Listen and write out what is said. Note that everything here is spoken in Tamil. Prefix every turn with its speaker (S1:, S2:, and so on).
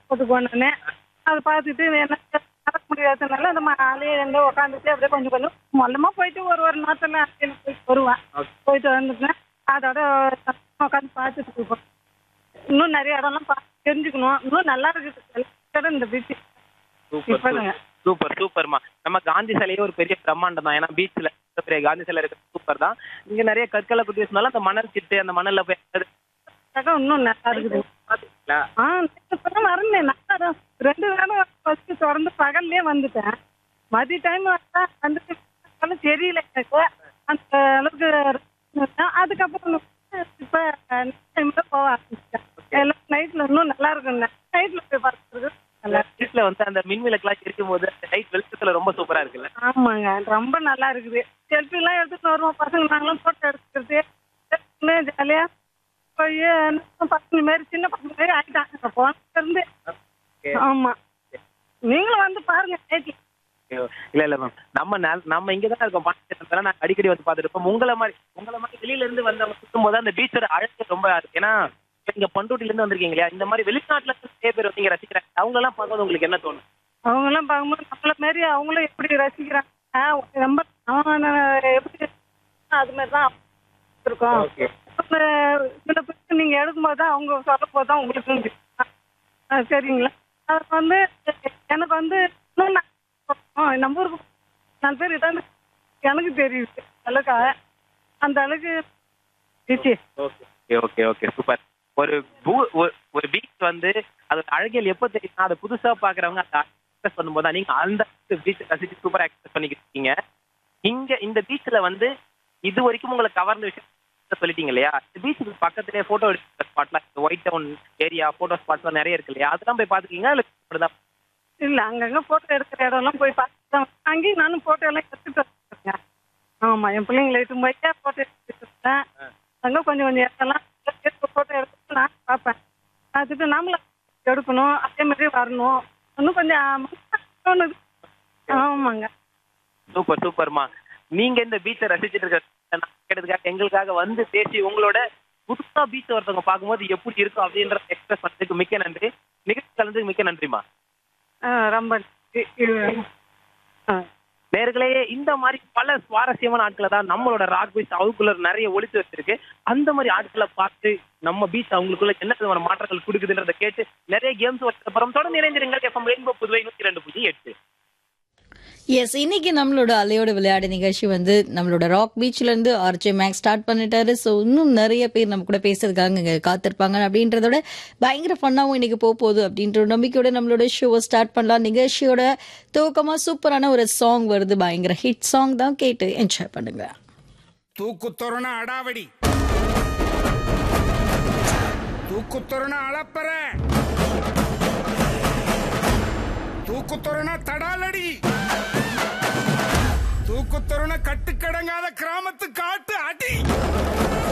S1: போட்டு போனேன்னு அதை பார்த்துட்டு என்ன நடக்க முடியாததுனால அந்த மாலையே எங்க உட்காந்துட்டு அப்படியே கொஞ்சம் கொஞ்சம் மொல்லமா போயிட்டு ஒரு ஒரு நேரத்துல அலையில போயிட்டு வருவேன் போயிட்டு வந்துட்டேன் அதோட உட்காந்து பார்த்துட்டு இருப்போம் இன்னும் நிறைய இடம்லாம் பார்த்து தெரிஞ்சுக்கணும் இன்னும் நல்லா இருக்குது எல்லா இடம் இந்த பீச்
S2: சூப்பர்
S1: இப்பதாங்க.
S2: சூப்பர் சூப்பர்மா நம்ம காந்தி சிலையே ஒரு பெரிய பிரம்மாண்டம் தான் ஏன்னா பீச்ல பெரிய காந்தி சிலை இருக்கு சூப்பர் தான் இங்க நிறைய கற்களை குட்டி வச்சனால அந்த மணல் சிட்டு அந்த மணல்ல போய்
S1: இடம் இன்னும் நல்லா இருக்குது
S2: பாத்தீங்களா
S1: ஆ இப்பதான் வரேன் நல்லா தான் ரெண்டு வேளை ஃபர்ஸ்ட் திறந்து பகல்லே வந்துட்டேன் மதிய டைம் வந்தா வந்துட்டு இருந்தாலும் தெரியல எனக்கு அந்த அளவுக்கு இருந்தேன். அதுக்கப்புறம் இப்ப டைம்ல போக ஆரம்பிச்சிட்டேன் எல்லாம் நைட்ல இன்னும் நல்லா இருக்கும் நைட்ல போய் பார்க்கறது நல்லா இருக்கு.
S2: பீச்ல வந்து அந்த மின் விளக்குலாம் எரிக்கும் போது அந்த லைட் வெளிச்சத்துல ரொம்ப சூப்பரா இருக்குல்ல
S1: ஆமாங்க ரொம்ப நல்லா இருக்குது செல்ஃபி எல்லாம் எடுத்துட்டு வருவோம் பசங்க நாங்களும் போட்டோ எடுத்துக்கிறது ஜாலியா போய் பசங்க மாரி சின்ன பசங்க மாரி ஆயிட்டாங்க போனதுல இருந்து ஆமா நீங்களும் வந்து பாருங்க நைட்ல
S2: இல்ல இல்ல மேம் நம்ம நல்- நம்ம இங்க தான் இருக்கோம் பாண்டிச்சேரி நான் அடிக்கடி வந்து பார்த்துட்டு இருப்போம் உங்களை மாதிரி உங்களை மாதிரி வெளியில இருந்து வந்தவங்க சுத்தும் போது அந்த பீச்சோட அழகு ரொம்ப இருக்கு ஏன்னா நீங்க பண்ருட்டில இருந்து வந்திருக்கீங்க இல்லையா இந்த மாதிரி வெளிநாட்டுல இருந்து நிறைய பேர் வந்து இங்க ரசிக்கிறாங்க அவங்க எல்லாம் பார்க்கும்போது உங்களுக்கு என்ன தோணும்
S1: அவங்க எல்லாம் பார்க்கும்போது நம்மள மாரி அவங்களும் எப்படி ரசிக்கிறாங்க ஆ, ரொம்ப அவன் எப்படி அது மாதிரி தான் இருக்கும்
S2: Okay.
S1: ஒரு சில பேருக்கு நீங்க எடுக்கும்போது தான் அவங்க சொல்லும் போது தான் உங்களுக்கு தெரியும். ஆ, சரிங்களா அது வந்து எனக்கு வந்து இன்னும் நான் ஆ, நம்ம ஊருக்கு நாலு பேர் இதான் எனக்கு தெரியுது அளவுக்கு அந்த அளவுக்கு இருந்துச்சு.
S2: ஓகே ஓகே ஓகே சூப்பர் ஒரு பூ- ஒரு- ஒரு பீச் வந்து அதோட அழகியல் எப்போ தெரியும்னா அதை புதுசா பாக்குறவங்க அதை எக்ஸ்பிரஸ் பண்ணும்போது தான் நீங்க அந்த பீச் ரசிச்சு சூப்பரா எக்ஸ்பிரஸ் பண்ணிக்கிட்டு இருக்கீங்க இங்க இந்த பீச்ல வந்து இது வரைக்கும் உங்களை கவர்ந்த விஷயம் சொல்லிட்டீங்க இல்லையா இந்த பீச்சுக்கு பக்கத்துலயே போட்டோ எடுக்கிற ஸ்பாட்லாம் ஒயிட் டவுன் ஏரியா போட்டோ ஸ்பாட்ஸ்லாம் நிறைய இருக்கு இல்லையா அதெல்லாம் போய் பாத்துக்கீங்க இல்ல இப்படிதான்
S1: இல்ல அங்கங்க போட்டோ எடுக்கிற இடம்லாம் போய் பார்த்து அங்கேயும் நானும் போட்டோ எல்லாம் எடுத்துட்டு வந்துருக்கேன் ஆமா என் பிள்ளைங்களை இட்டு போயிட்டா போட்டோ எடுத்துட்டு இருக்கேன் அங்க கொஞ்சம் கொஞ்சம் இடம்லாம் போட்டோ எடுத்து நான் பார்ப்பேன் பார்த்துட்டு நாமளும் எடுக்கணும் அதே மாதிரி வரணும் இன்னும் கொஞ்சம் தோணுது ஆமாங்க
S2: சூப்பர் சூப்பர்மா நீங்க இந்த பீச்சை ரசிச்சிட்டு இருக்க கேட்டதுக்காக எங்களுக்காக வந்து பேசி உங்களோட புதுசா பீச் ஒருத்தவங்க பார்க்கும்போது எப்படி இருக்கும் அப்படின்றத எக்ஸ்பிரஸ் பண்ணதுக்கு மிக்க நன்றி நிகழ்ச்சி கலந்ததுக்கு மிக்க நன்றிமா
S1: ஆ, ரொம்ப நன்றி. இது- ஆ
S2: நேர்களே இந்த மாதிரி பல சுவாரஸ்யமான ஆட்களை தான் நம்மளோட ராக் பீச் அவங்களுக்குள்ள நிறைய ஒளிச்சு வச்சிருக்கு அந்த மாதிரி ஆட்களை பார்த்து நம்ம பீச் அவங்களுக்குள்ள என்ன விதமான மாற்றங்கள் கொடுக்குதுன்றத கேட்டு நிறைய கேம்ஸ் அப்புறம் தொடர்ந்து இணைந்திருங்கள் எஃப்எம் ரெயின்போ புதுவை நூத்தி ரெண்டு புள்ளி எட்டு
S3: எஸ் இன்னைக்கு நம்மளோட அலையோட விளையாடு நிகழ்ச்சி வந்து நம்மளோட ராக் பீச்ல இருந்து ஆர்ஜே மேக்ஸ் ஸ்டார்ட் பண்ணிட்டாரு ஸோ இன்னும் நிறைய பேர் நம்ம கூட பேசுறதுக்காக இங்க காத்திருப்பாங்க அப்படின்றதோட பயங்கர ஃபன்னாகவும் இன்னைக்கு போக போகுது அப்படின்ற ஒரு நம்பிக்கையோட நம்மளோட ஷோவை ஸ்டார்ட் பண்ணலாம் நிகழ்ச்சியோட துவக்கமா சூப்பரான ஒரு சாங் வருது பயங்கர ஹிட் சாங் தான் கேட்டு என்ஜாய் பண்ணுங்க
S4: தூக்குத்தொரண அடாவடி தூக்குத்தொரண அளப்பற தூக்குத்தொரண தடாலடி தூக்குத்தொரண கட்டுக்கடங்காத கிராமத்து காட்டு